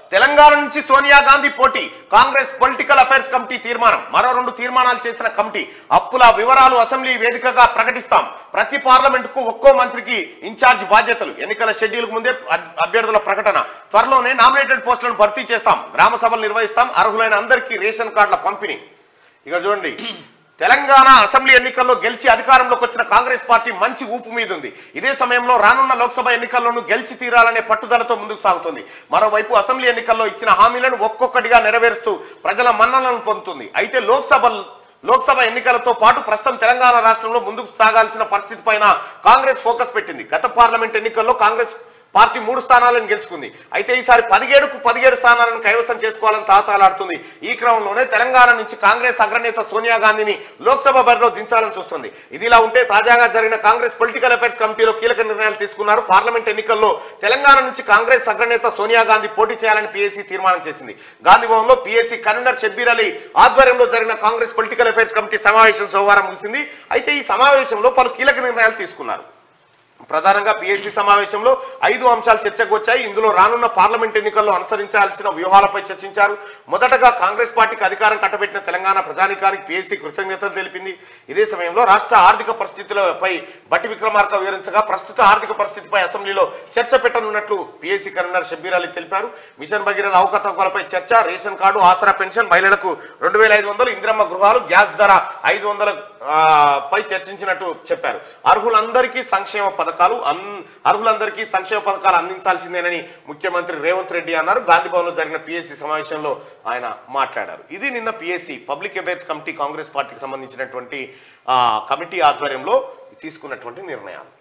తెలంగాణ నుంచి సోనియా గాంధీ పోటీ Congress political affairs committee తీర్మానం మరో రెండు తీర్మానాలు చేసిన కమిటీ అప్పుల వివరాలు అసెంబ్లీ వేదికగా ప్రకటిస్తాం ప్రతి పార్లమెంటుకు ఒక్కో మంత్రికి ఇన్ఛార్జ్ బాధ్యతలు ఎన్నికల షెడ్యూల్ ముందే అభ్- అభ్యర్థుల ప్రకటన త్వరలోనే నామినేటెడ్ పోస్టులను భర్తీ చేస్తాం గ్రామ సభలు నిర్వహిస్తాం అర్హులైన అందరికీ రేషన్ కార్డుల పంపిణీ ఇక చూడండి తెలంగాణ అసెంబ్లీ ఎన్నికల్లో గెలిచి అధికారంలోకి వచ్చిన కాంగ్రెస్ పార్టీ మంచి ఊపు మీద ఉంది ఇదే సమయంలో రానున్న లోక్సభ ఎన్నికల్లోనూ గెలిచి తీరాలనే పట్టుదలతో ముందుకు సాగుతుంది మరోవైపు అసెంబ్లీ ఎన్నికల్లో ఇచ్చిన హామీలను ఒక్కొక్కటిగా నెరవేరుస్తూ ప్రజల మన్ననలను పొందుతుంది అయితే లోక్సభ లోక్సభ ఎన్నికలతో పాటు ప్రస్తుతం తెలంగాణ రాష్ట్రంలో ముందుకు సాగాల్సిన పరిస్థితి పైన కాంగ్రెస్ ఫోకస్ పెట్టింది గత పార్లమెంట్ ఎన్నికల్లో కాంగ్రెస్ పార్టీ మూడు స్థానాలను గెలుచుకుంది అయితే ఈసారి పదిహేడుకు పదిహేడు స్థానాలను కైవసం చేసుకోవాలని తాతాలాడుతుంది ఈ క్రమంలోనే తెలంగాణ నుంచి కాంగ్రెస్ అగ్రనేత సోనియా గాంధీని లోక్సభ బరిలో దించాలని చూస్తుంది ఇదిలా ఉంటే తాజాగా జరిగిన కాంగ్రెస్ పొలిటికల్ అఫైర్స్ కమిటీలో కీలక నిర్ణయాలు తీసుకున్నారు పార్లమెంట్ ఎన్నికల్లో తెలంగాణ నుంచి కాంగ్రెస్ అగ్రనేత సోనియా గాంధీ పోటీ చేయాలని పీఏసీ తీర్మానం చేసింది గాంధీ భవన్ లో పీఏసీ కన్వీనర్ షబ్బీర్ అలీ ఆధ్వర్యంలో జరిగిన కాంగ్రెస్ పొలిటికల్ అఫైర్స్ కమిటీ సమావేశం సోమవారం ముగిసింది అయితే ఈ సమావేశంలో పలు కీలక నిర్ణయాలు తీసుకున్నారు ప్రధానంగా పిఎస్సి సమావేశంలో ఐదు అంశాలు చర్చకు వచ్చాయి ఇందులో రానున్న పార్లమెంట్ ఎన్నికల్లో అనుసరించాల్సిన వ్యూహాలపై చర్చించారు మొదటగా కాంగ్రెస్ పార్టీకి అధికారం కట్టబెట్టిన తెలంగాణ ప్రజానికానికి పిఎస్సి కృతజ్ఞతలు తెలిపింది ఇదే సమయంలో రాష్ట్ర ఆర్థిక పరిస్థితులపై బట్టి విక్రమార్క వివరించగా ప్రస్తుత ఆర్థిక పరిస్థితిపై అసెంబ్లీలో చర్చ పెట్టనున్నట్లు పిఎస్సి కన్వీనర్ షబ్బీర్ అలీ తెలిపారు మిషన్ భగీరథ అవకతవకలపై చర్చ రేషన్ కార్డు ఆసరా పెన్షన్ మహిళలకు రెండు వేల ఐదు వందలు ఇందిరమ్మ గృహాలు గ్యాస్ ధర ఐదు వందల ఆ, పై చర్చించినట్టు చెప్పారు అర్హులందరికీ సంక్షేమ పథకాలు అన్ అర్హులందరికీ సంక్షేమ పథకాలు అందించాల్సిందేనని ముఖ్యమంత్రి రేవంత్ రెడ్డి అన్నారు గాంధీ భవన్లో జరిగిన పిఎస్సి సమావేశంలో ఆయన మాట్లాడారు ఇది నిన్న PSC public affairs committee Congress పార్టీకి సంబంధించినటువంటి ఆ, కమిటీ ఆధ్వర్యంలో తీసుకున్నటువంటి నిర్ణయాలు